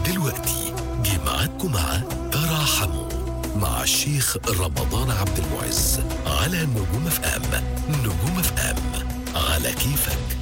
ودلوقتي جه معاكم مع تراحموا مع الشيخ رمضان عبد المعز على نجوم اف ام نجوم اف ام على كيفك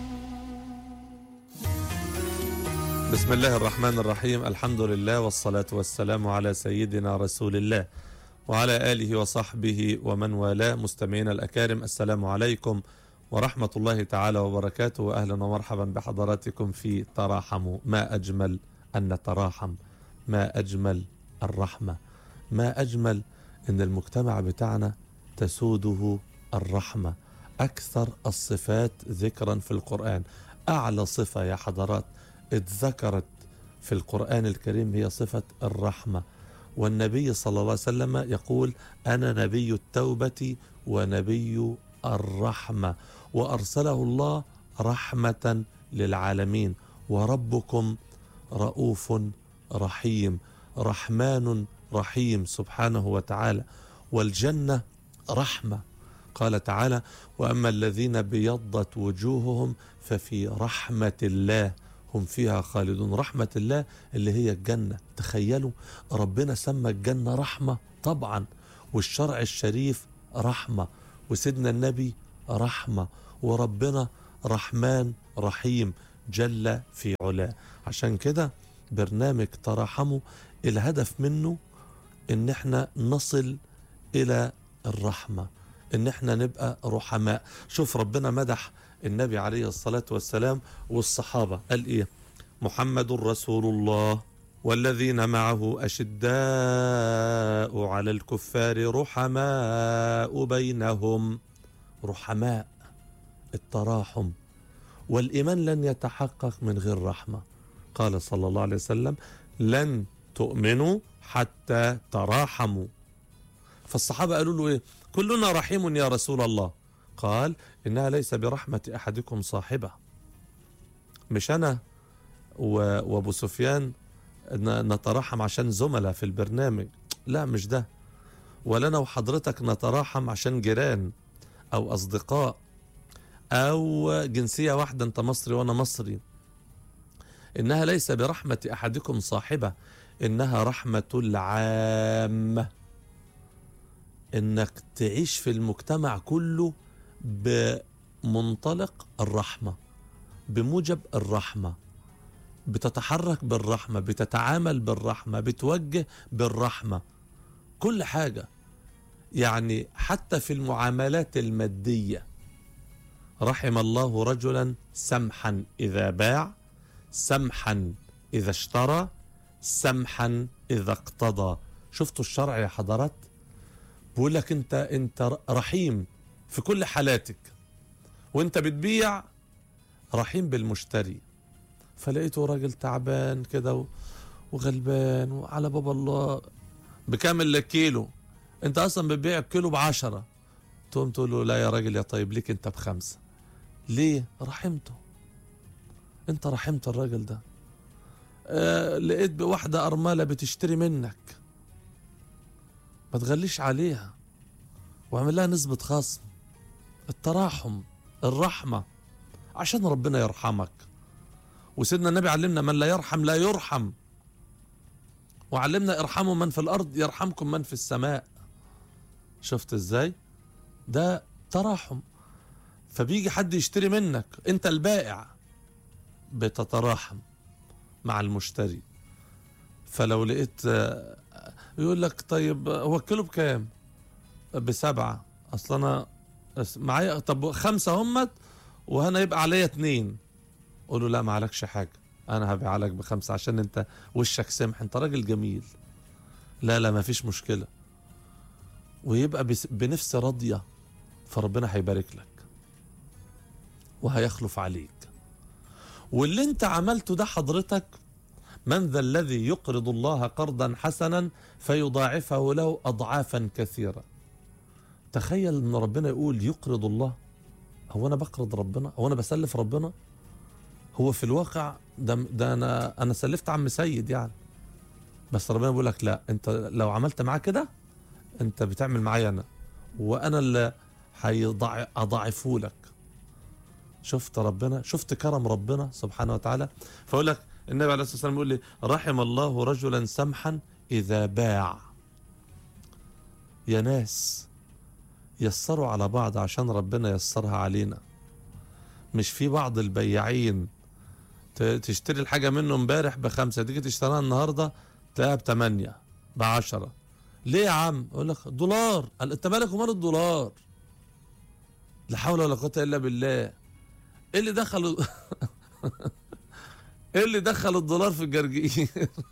بسم الله الرحمن الرحيم الحمد لله والصلاة والسلام على سيدنا رسول الله وعلى آله وصحبه ومن والاه مستمعينا الأكارم السلام عليكم ورحمة الله تعالى وبركاته وأهلا ومرحبا بحضراتكم في تراحموا ما أجمل أن نتراحم ما أجمل الرحمة ما أجمل أن المجتمع بتاعنا تسوده الرحمة أكثر الصفات ذكرا في القرآن أعلى صفة يا حضرات اتذكرت في القرآن الكريم هي صفة الرحمة والنبي صلى الله عليه وسلم يقول أنا نبي التوبة ونبي الرحمة وأرسله الله رحمة للعالمين وربكم رؤوف رحيم رحمن رحيم سبحانه وتعالى والجنة رحمة قال تعالى وأما الذين بيضت وجوههم ففي رحمة الله هم فيها خالدون رحمة الله اللي هي الجنة تخيلوا ربنا سمى الجنة رحمة طبعا والشرع الشريف رحمة وسيدنا النبي رحمة وربنا رحمن رحيم جل في علاه عشان كده برنامج تراحموا الهدف منه ان احنا نصل الى الرحمة ان احنا نبقى رحماء شوف ربنا مدح النبي عليه الصلاة والسلام والصحابة قال ايه محمد رسول الله والذين معه أشداء على الكفار رحماء بينهم رحماء التراحم والإيمان لن يتحقق من غير رحمة قال صلى الله عليه وسلم لن تؤمنوا حتى تراحموا فالصحابة قالوا له إيه كلنا رحيم يا رسول الله قال إنها ليس برحمة أحدكم صاحبة مش أنا و- وأبو سفيان ن- نتراحم عشان زملاء في البرنامج لا مش ده ولا أنا وحضرتك نتراحم عشان جيران أو أصدقاء أو جنسية واحدة أنت مصري وأنا مصري إنها ليس برحمة أحدكم صاحبة إنها رحمة العامة إنك تعيش في المجتمع كله بمنطلق الرحمة بموجب الرحمة بتتحرك بالرحمة بتتعامل بالرحمة بتوجه بالرحمة كل حاجة يعني حتى في المعاملات المادية رحم الله رجلا سمحا إذا باع سمحا إذا اشترى سمحا إذا اقتضى شفتوا الشرع يا حضرات بيقول لك انت انت رحيم في كل حالاتك وانت بتبيع رحيم بالمشتري فلقيته راجل تعبان كده و- وغلبان وعلى باب الله بكامل الكيلو انت اصلا بتبيع الكيلو بعشرة تقوم تقول له لا يا راجل يا طيب ليك انت بخمسة ليه رحمته انت رحمت الراجل ده آه لقيت بواحدة أرملة بتشتري منك ما تغليش عليها واعمل لها نسبة خصم التراحم الرحمة عشان ربنا يرحمك وسيدنا النبي علمنا من لا يرحم لا يرحم وعلمنا ارحموا من في الأرض يرحمكم من في السماء شفت ازاي ده تراحم فبيجي حد يشتري منك انت البائع بتتراحم مع المشتري فلو لقيت آه، يقول لك طيب هو الكيلو بكام بسبعة اصل انا أس- معايا طب خمسة همت وهنا يبقى عليا اتنين قول له لا ما عليكش حاجة انا هبيع لك بخمسة عشان انت وشك سمح انت راجل جميل لا لا ما فيش مشكلة ويبقى بس- بنفس راضية فربنا هيبارك لك وهيخلف عليك واللي انت عملته ده حضرتك من ذا الذي يقرض الله قرضا حسنا فيضاعفه له اضعافا كثيره تخيل ان ربنا يقول يقرض الله هو انا بقرض ربنا هو انا بسلف ربنا هو في الواقع ده, ده انا انا سلفت عم سيد يعني بس ربنا بيقول لك لا انت لو عملت معاه كده انت بتعمل معايا انا وانا اللي هيضاعفه لك شفت ربنا شفت كرم ربنا سبحانه وتعالى فيقول لك النبي عليه الصلاة والسلام يقول لي رحم الله رجلا سمحا إذا باع يا ناس يسروا على بعض عشان ربنا يسرها علينا مش في بعض البياعين ت- تشتري الحاجة منه امبارح بخمسة تيجي تشتريها النهاردة تلاقيها بتمانية بعشرة ليه يا عم يقول لك دولار قال انت مالك ومال الدولار لا حول ولا قوة الا بالله ايه اللي دخل ايه اللي دخل الدولار في الجرجير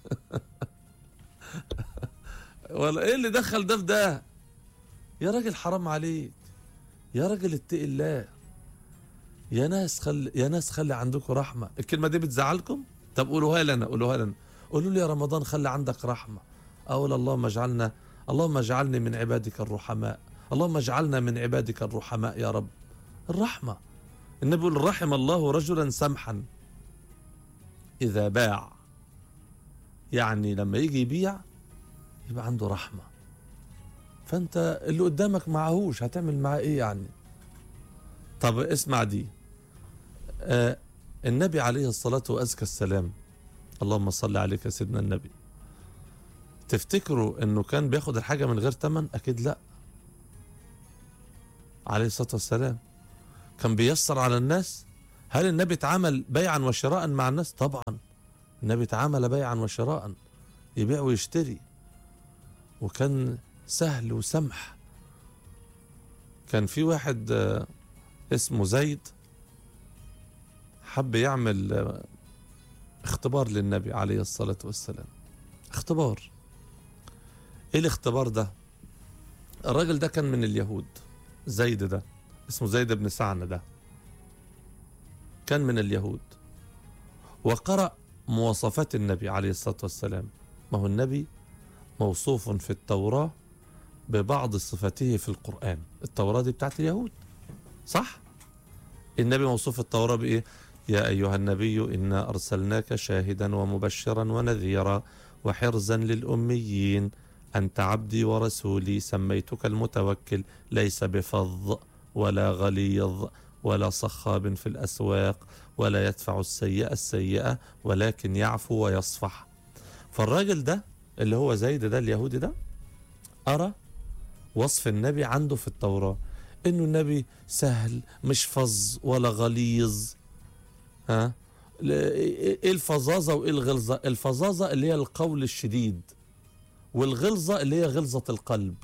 ولا ايه اللي دخل ده في ده يا راجل حرام عليك يا راجل اتقي الله يا ناس خلي يا ناس خلي عندكم رحمه الكلمه دي بتزعلكم طب قولوها لنا قولوها لنا قولوا لي يا رمضان خلي عندك رحمه اقول اللهم اجعلنا اللهم اجعلني من عبادك الرحماء اللهم اجعلنا من عبادك الرحماء يا رب الرحمه النبي يقول رحم الله رجلا سمحا اذا باع يعني لما يجي يبيع يبقى عنده رحمه فانت اللي قدامك معهوش هتعمل معاه ايه يعني طب اسمع دي آه النبي عليه الصلاة وأزكى السلام اللهم صل عليك يا سيدنا النبي تفتكروا انه كان بياخد الحاجة من غير تمن اكيد لا عليه الصلاة والسلام كان بيسر على الناس هل النبي تعامل بيعا وشراء مع الناس طبعا النبي تعامل بيعا وشراء يبيع ويشتري وكان سهل وسمح كان في واحد آه، اسمه زيد حب يعمل آه، اختبار للنبي عليه الصلاة والسلام اختبار ايه الاختبار ده الراجل ده كان من اليهود زيد ده اسمه زيد بن سعنة ده كان من اليهود وقرأ مواصفات النبي عليه الصلاة والسلام ما هو النبي موصوف في التوراة ببعض صفاته في القرآن التوراة دي بتاعت اليهود صح النبي موصوف في التوراة بإيه يا أيها النبي إنا أرسلناك شاهدا ومبشرا ونذيرا وحرزا للأميين أنت عبدي ورسولي سميتك المتوكل ليس بفظ ولا غليظ ولا صخاب في الأسواق ولا يدفع السيئة السيئة ولكن يعفو ويصفح فالراجل ده اللي هو زيد ده اليهودي ده أرى وصف النبي عنده في التوراة انه النبي سهل مش فظ ولا غليظ ها ل- ايه الفظاظه وايه الغلظه الفظاظه اللي هي القول الشديد والغلظه اللي هي غلظه القلب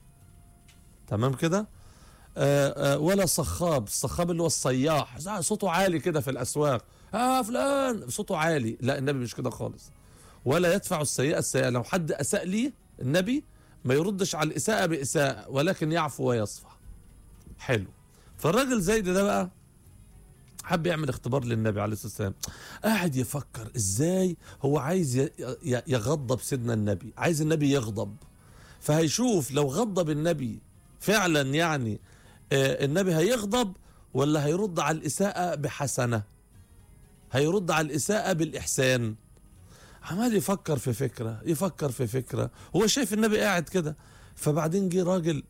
تمام كده آه آه ولا صخاب الصخاب اللي هو الصياح صوته عالي كده في الاسواق اه فلان صوته عالي لا النبي مش كده خالص ولا يدفع السيئه السيئه لو حد اساء ليه النبي ما يردش على الاساءه باساءه ولكن يعفو ويصفح حلو فالراجل زيد ده بقى حب يعمل اختبار للنبي عليه الصلاه والسلام قاعد يفكر ازاي هو عايز ي- ي- يغضب سيدنا النبي عايز النبي يغضب فهيشوف لو غضب النبي فعلا يعني آه، النبي هيغضب ولا هيرد على الإساءة بحسنة هيرد على الإساءة بالإحسان عمال يفكر في فكرة يفكر في فكرة هو شايف النبي قاعد كده فبعدين جه راجل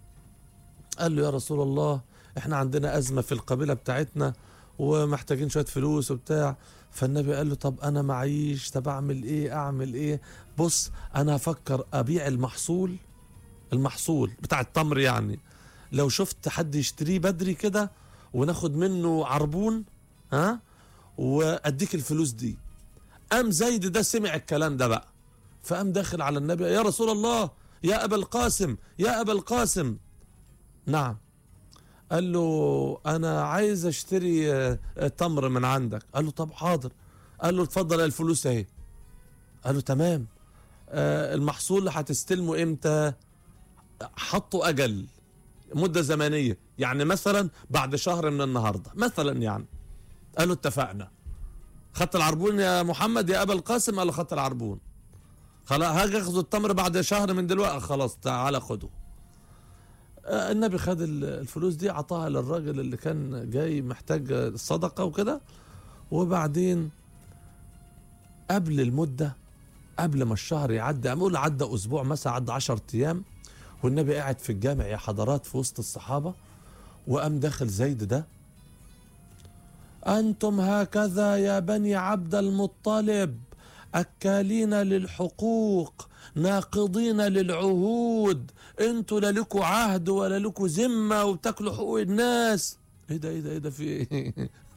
قال له يا رسول الله احنا عندنا أزمة في القبيلة بتاعتنا ومحتاجين شوية فلوس وبتاع فالنبي قال له طب أنا معيش طب أعمل إيه أعمل إيه بص أنا هفكر أبيع المحصول المحصول بتاع التمر يعني لو شفت حد يشتريه بدري كده وناخد منه عربون ها واديك الفلوس دي قام زيد ده سمع الكلام ده بقى فقام داخل على النبي يا رسول الله يا ابا القاسم يا ابا القاسم نعم قال له انا عايز اشتري آه، آه، تمر من عندك قال له طب حاضر قال له اتفضل الفلوس اهي قال له تمام آه، المحصول اللي هتستلمه امتى حطوا اجل مده زمنيه يعني مثلا بعد شهر من النهارده مثلا يعني قالوا اتفقنا خدت العربون يا محمد يا ابا القاسم قال له خدت العربون خلاص هاجي اخذ التمر بعد شهر من دلوقتي خلاص تعالى خده آه، النبي خد ال- الفلوس دي عطاها للراجل اللي كان جاي محتاج الصدقه وكده وبعدين قبل المده قبل ما الشهر يعدي اقول عدى اسبوع مثلا عدى 10 ايام والنبي قاعد في الجامع يا حضرات في وسط الصحابه وقام داخل زيد ده أنتم هكذا يا بني عبد المطلب أكالين للحقوق ناقضين للعهود انتوا لا لكوا عهد ولا لكوا ذمة وبتاكلوا حقوق الناس ايه ده ايه ده ايه ده في ايه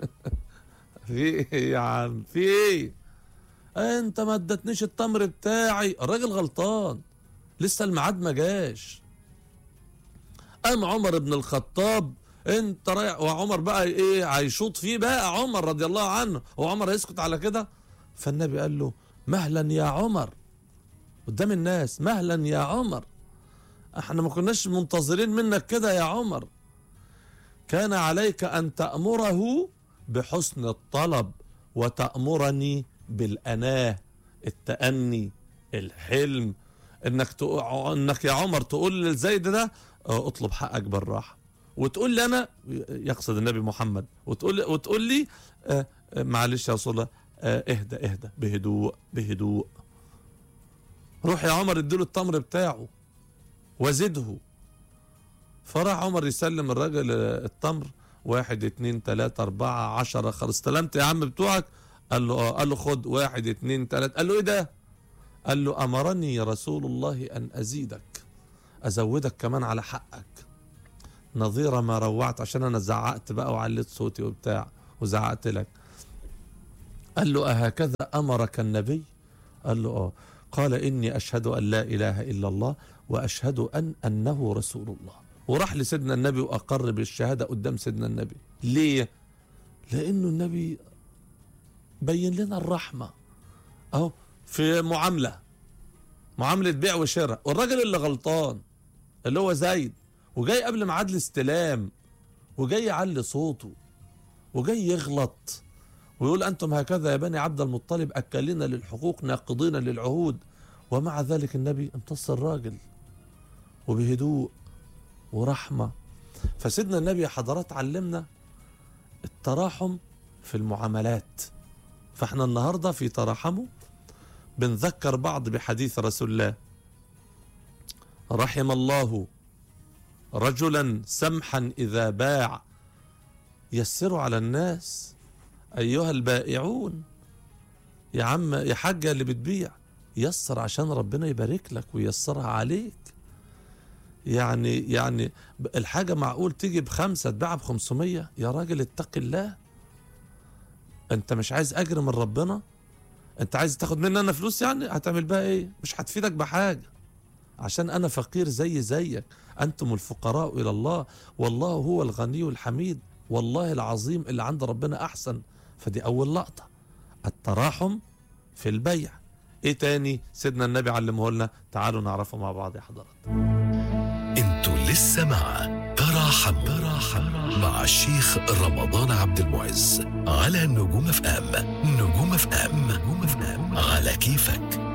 في ايه يا عم في ايه انت ما ادتنيش التمر بتاعي الراجل غلطان لسه الميعاد ما جاش قام عمر بن الخطاب انت رايح وعمر بقى ايه هيشوط فيه بقى عمر رضي الله عنه هو عمر هيسكت على كده فالنبي قال له مهلا يا عمر قدام الناس مهلا يا عمر احنا ما كناش منتظرين منك كده يا عمر كان عليك ان تأمره بحسن الطلب وتأمرني بالأناه التأني الحلم انك تقو... انك يا عمر تقول للزيد ده اه، اطلب حقك بالراحه وتقول لي انا يقصد النبي محمد وتقول وتقول لي اه، اه، معلش يا رسول الله اه، اهدى اهدى بهدوء بهدوء روح يا عمر اديله التمر بتاعه وزده فراح عمر يسلم الراجل اه، التمر واحد اتنين تلاتة اربعة عشرة خلاص استلمت يا عم بتوعك قال له اه قال له خد واحد اتنين تلاتة قال له ايه ده قال له امرني رسول الله ان ازيدك ازودك كمان على حقك نظير ما روعت عشان انا زعقت بقى وعليت صوتي وبتاع وزعقت لك قال له أهكذا أمرك النبي قال له آه قال إني أشهد أن لا إله إلا الله وأشهد أن أنه رسول الله وراح لسيدنا النبي وأقر بالشهادة قدام سيدنا النبي ليه لأنه النبي بين لنا الرحمة أهو في معاملة معاملة بيع وشراء والراجل اللي غلطان اللي هو زيد وجاي قبل ميعاد الاستلام وجاي يعلي صوته وجاي يغلط ويقول أنتم هكذا يا بني عبد المطلب أكلين للحقوق ناقضين للعهود ومع ذلك النبي امتص الراجل وبهدوء ورحمة فسيدنا النبي يا حضرات علمنا التراحم في المعاملات فاحنا النهاردة في تراحمه بنذكر بعض بحديث رسول الله رحم الله رجلا سمحا إذا باع يسروا على الناس أيها البائعون يا عم يا حاجة اللي بتبيع يسر عشان ربنا يبارك لك ويسرها عليك يعني يعني الحاجة معقول تيجي بخمسة تباعها بخمسمية يا راجل اتق الله انت مش عايز اجر من ربنا انت عايز تاخد مني انا فلوس يعني هتعمل بها ايه مش هتفيدك بحاجة عشان انا فقير زي زيك انتم الفقراء الى الله والله هو الغني الحميد والله العظيم اللي عند ربنا احسن فدي اول لقطة التراحم في البيع ايه تاني سيدنا النبي علمه لنا تعالوا نعرفه مع بعض يا حضرات انتوا لسه مع تراحم تراحم مع الشيخ رمضان عبد المعز على نجوم اف ام نجوم اف ام نجوم اف ام على كيفك